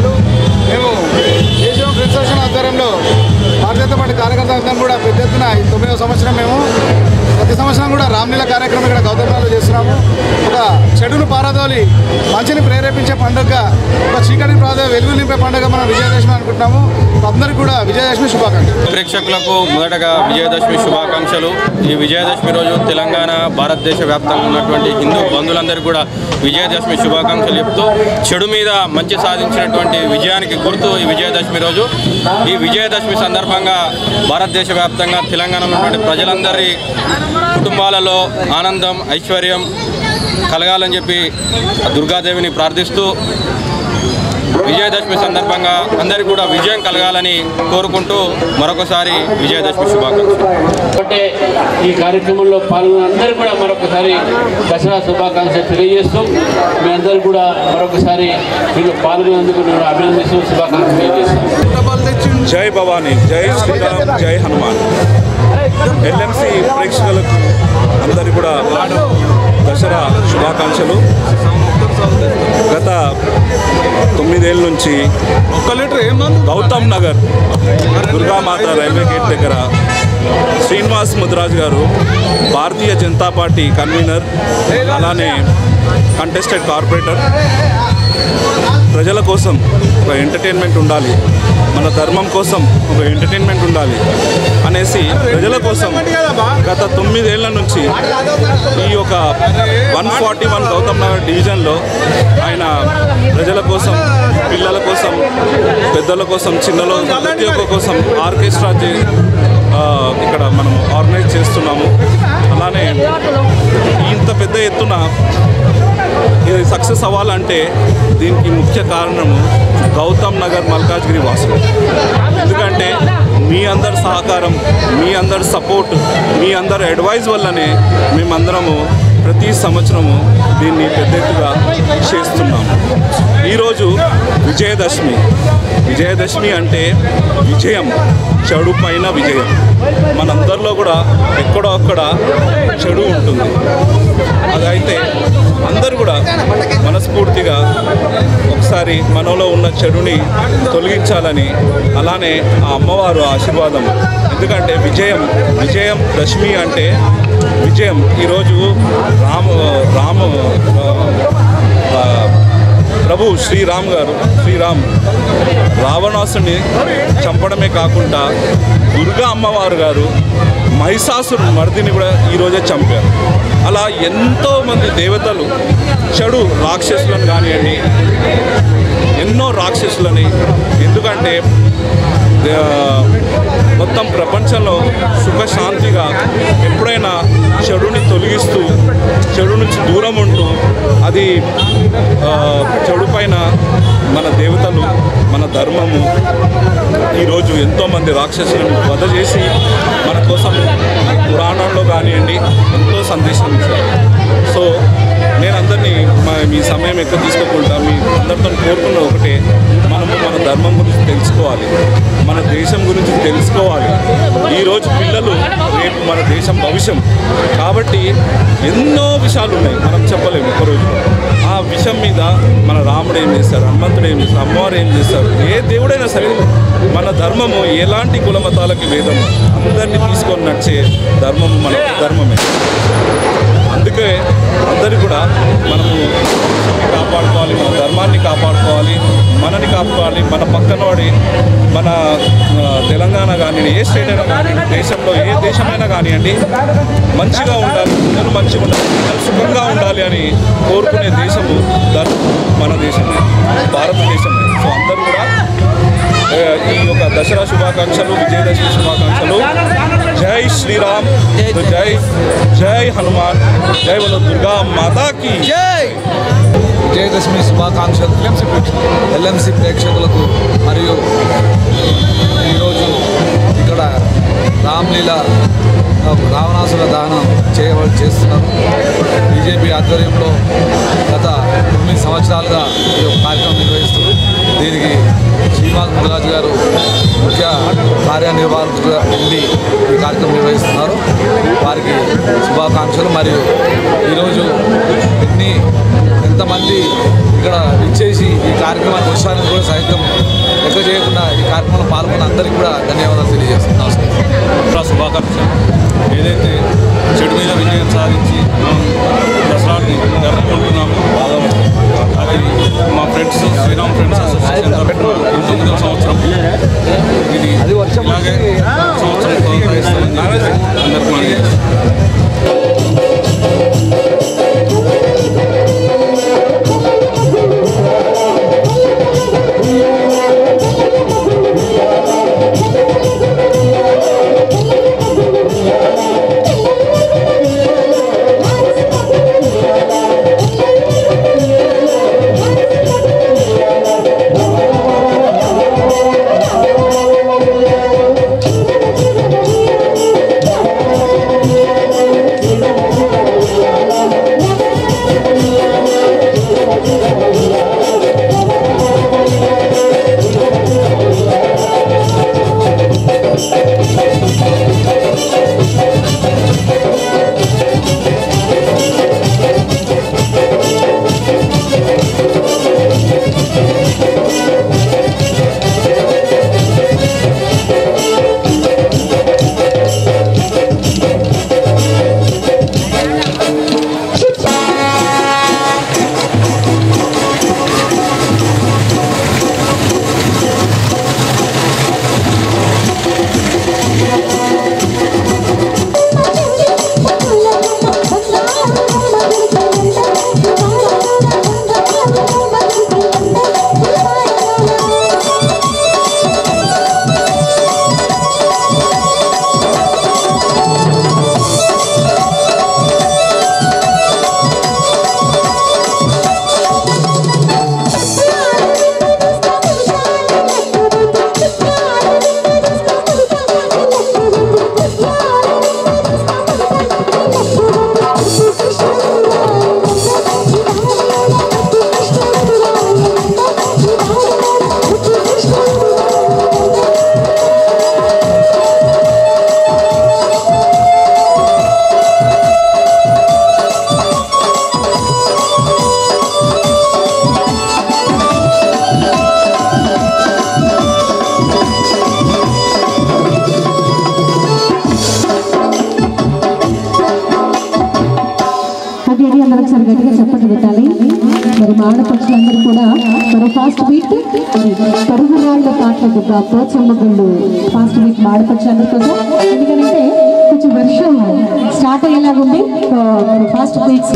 శుభాకాంక్షలు మేము దేశం ఫ్రెండ్స్ అసోసియేషన్ ఆధ్వర్యంలో భారతీయ జనతా పార్టీ కార్యకర్తలందరం కూడా పెద్ద ఎత్తున ఈ తొమ్మిదవ సంవత్సరం మేము ప్రతి సంవత్సరం కూడా రామ్లీల కార్యక్రమం ఇక్కడ గౌతమ్లో చేస్తున్నాము ఒక చెడును పారదోలి మంచిని ప్రేరేపించే పండుగ ఒక చీకటిని ప్రాధ వెలుగు నింపే పండుగ మనం విజయదశమి అనుకుంటున్నాము అందరికీ కూడా విజయదశమి శుభాకాంక్షలు ప్రేక్షకులకు మొదటగా విజయదశమి శుభాకాంక్షలు ఈ విజయదశమి రోజు తెలంగాణ భారతదేశ వ్యాప్తంగా ఉన్నటువంటి హిందూ బంధువులందరికీ కూడా విజయదశమి శుభాకాంక్షలు చెప్తూ చెడు మీద మంచి సాధించినటువంటి విజయానికి గుర్తు ఈ విజయదశమి రోజు ఈ విజయదశమి సందర్భంగా భారతదేశ వ్యాప్తంగా తెలంగాణలో ఉన్నటువంటి ప్రజలందరి కుటుంబాలలో ఆనందం ఐశ్వర్యం కలగాలని చెప్పి దుర్గాదేవిని ప్రార్థిస్తూ విజయదశమి సందర్భంగా అందరికీ కూడా విజయం కలగాలని కోరుకుంటూ మరొకసారి విజయదశమి శుభాకాంక్షలు అంటే ఈ కార్యక్రమంలో పాల్గొన్న అందరూ కూడా మరొకసారి దసరా శుభాకాంక్షలు తెలియజేస్తూ మీ అందరూ కూడా మరొకసారి మీరు పాల్గొనేందుకు నేను అభినందిస్తూ శుభాకాంక్షలు తెలియజేస్తాను జై భవానీ జై శ్రీరామ్ జై హనుమాన్ ఎల్ఎంసి ప్రేక్షకులకు అందరి కూడా దసరా శుభాకాంక్షలు గత తొమ్మిదేళ్ళ నుంచి గౌతమ్ నగర్ దుర్గామాత రైల్వే గేట్ దగ్గర శ్రీనివాస్ ముద్రాజ్ గారు భారతీయ జనతా పార్టీ కన్వీనర్ అలానే కంటెస్టెడ్ కార్పొరేటర్ ప్రజల కోసం ఒక ఎంటర్టైన్మెంట్ ఉండాలి మన ధర్మం కోసం ఒక ఎంటర్టైన్మెంట్ ఉండాలి అనేసి ప్రజల కోసం గత తొమ్మిదేళ్ల నుంచి ఈ యొక్క one forty one Gautam Nagar డివిజన్లో ఆయన ప్రజల కోసం పిల్లల కోసం పెద్దల కోసం చిన్నల ప్రతి ఒక్క కోసం ఆర్కెస్ట్రా చే ఆ, ఇక్కడ మనం ఆర్గనైజ్ చేస్తున్నాము అలానే ఇంత పెద్ద ఎత్తున ఇది సక్సెస్ అవ్వాలంటే దీనికి ముఖ్య కారణము గౌతమ్ నగర్ మల్కాజ్గిరి వాసులు ఎందుకంటే మీ అందరి సహకారం మీ అందరి సపోర్ట్ మీ అందరి అడ్వైజ్ వల్లనే మేమందరము ప్రతి సంవత్సరము దీన్ని పెద్ద ఎత్తుగా చేస్తున్నాము ఈరోజు విజయదశమి విజయదశమి అంటే విజయం చెడు పైన విజయం మనందరిలో కూడా ఎక్కడో అక్కడ చెడు ఉంటుంది అదైతే అందరూ కూడా మనస్ఫూర్తిగా ఒకసారి మనలో ఉన్న చెడుని తొలగించాలని అలానే ఆ అమ్మవారు ఆశీర్వాదం ఎందుకంటే విజయం విజయం దశమి అంటే విజయం ఈరోజు రామ రామ ఆ, ప్రభు శ్రీరామ్ గారు శ్రీరామ్ రావణాసుని చంపడమే కాకుండా దుర్గా అమ్మవారు గారు మహిషాసురు మర్దిని కూడా ఈరోజే చంపారు అలా ఎంతో మంది దేవతలు చెడు రాక్షసులను కానివ్వండి ఎన్నో రాక్షసులని ఎందుకంటే ఆ, మొత్తం ప్రపంచంలో సుఖశాంతిగా ఎప్పుడైనా చెడుని తొలగిస్తూ చెడు నుంచి దూరం ఉంటూ అది ఆ, చెడు పైన మన దేవతలు మన ధర్మము ఈరోజు ఎంతోమంది రాక్షసులను వధ చేసి మన కోసం పురాణంలో కానివ్వండి ఎంతో సందేశం ఇచ్చారు సో నేను అందరినీ మా మీ సమయం ఎక్కువ తీసుకోకుండా మీ అందరితో కోరుకున్న ఒకటే మనము మన ధర్మం గురించి తెలుసుకోవాలి మన దేశం గురించి తెలుసుకోవాలి ఈరోజు పిల్లలు రేపు మన దేశం భవిష్యం కాబట్టి ఎన్నో విషయాలు ఉన్నాయి మనం చెప్పలేము ఒక రోజులో ఆ విషయం మీద మన రాముడు ఏం చేస్తారు హనుమంతుడు ఏం చేస్తారు అమ్మవారు ఏం చేస్తారు ఏ దేవుడైనా సరే మన ధర్మము ఎలాంటి కులమతాలకి వేదం అందరినీ తీసుకొని నడిచే ధర్మము మన ధర్మమే అందుకే అందరూ కూడా మనము దేశాన్ని కాపాడుకోవాలి మన ధర్మాన్ని కాపాడుకోవాలి మనని కాపాడుకోవాలి మన పక్కన వాడి మన ఆ, తెలంగాణ కానివ్వండి ఏ స్టేట్ అయినా కానివ్వండి దేశంలో ఏ దేశమైనా కానివ్వండి మంచిగా ఉండాలి అందరూ మంచిగా ఉండాలి అందరూ సుఖంగా ఉండాలి అని కోరుకునే దేశము ధర్మం మన దేశమే భారతదేశమే సో అందరూ కూడా ఆ, ఈ యొక్క దసరా శుభాకాంక్షలు విజయదశమి శుభాకాంక్షలు జై శ్రీరామ్ జై జై హనుమాన్ జై బలో దుర్గా మాతాకి జై విజయదశమి శుభాకాంక్షలు ఎల్ఎంసి ప్రేక్షకులకు మరియు ఈరోజు ఇక్కడ రామ్లీల రావణాసుర దహనం చేయవ చేస్తున్నారు బీజేపీ ఆధ్వర్యంలో గత తొమ్మిది సంవత్సరాలుగా ఈ యొక్క కార్యక్రమం నిర్వహిస్తున్నారు దీనికి శ్రీనివాస్ మురుగాజు గారు ముఖ్య కార్యనిర్వాహకులుగా ఉండి ఈ కార్యక్రమం నిర్వహిస్తున్నారు వారికి శుభాకాంక్షలు మరియు ఈరోజు ఎన్ని ఎంతమంది ఇక్కడ ఇచ్చేసి ఈ కార్యక్రమానికి వచ్చడానికి కూడా సైతం కార్యక్రమంలో పాల్గొన్న అందరికీ కూడా ధన్యవాదాలు తెలియజేస్తున్నాను నమస్కారం దసరా శుభాకాంక్షలు ఏదైతే చెడు మీద విజయం సాధించి మనం దసరాని జరుపుకుంటున్నామో అది మా ఫ్రెండ్స్ శ్రీరామ్ ఫ్రెండ్స్ అసోసియేషన్ తరఫున ఈ తొమ్మిదవ సంవత్సరం ఇది ఇలాగే సంవత్సరం కొనసాగిస్తామని అందరికీ మనం చేస్తాం ఓకే ఇది అందరూ ఒకసారి గట్టిగా చెప్పండి పెట్టాలి మరి మా ఆడపక్షులందరూ కూడా మరి ఫాస్ట్ బీట్ పరుగు రాళ్ళ పాటల యొక్క ప్రోత్సాహ గుళ్ళు ఫాస్ట్ బీట్ మా ఆడపక్షులందరి కోసం ఎందుకంటే కొంచెం వర్షం స్టార్ట్ అయ్యేలాగుంది సో మరి fast beats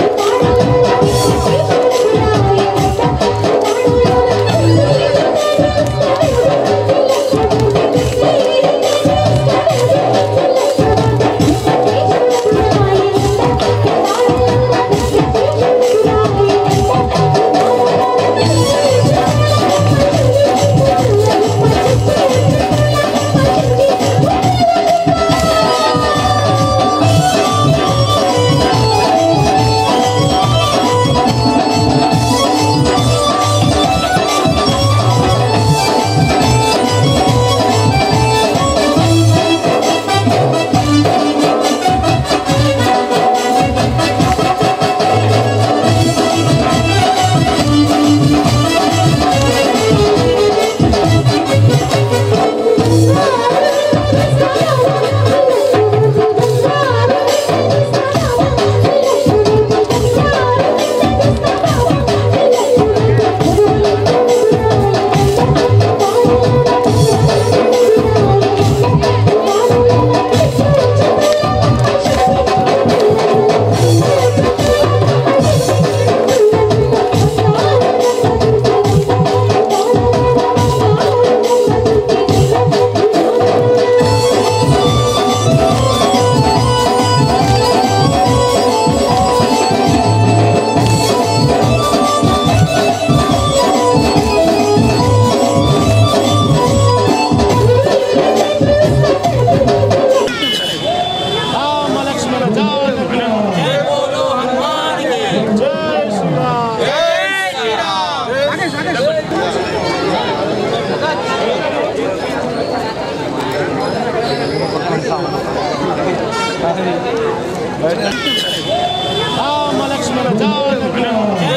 Thank you. Rama Lakshmana Janaki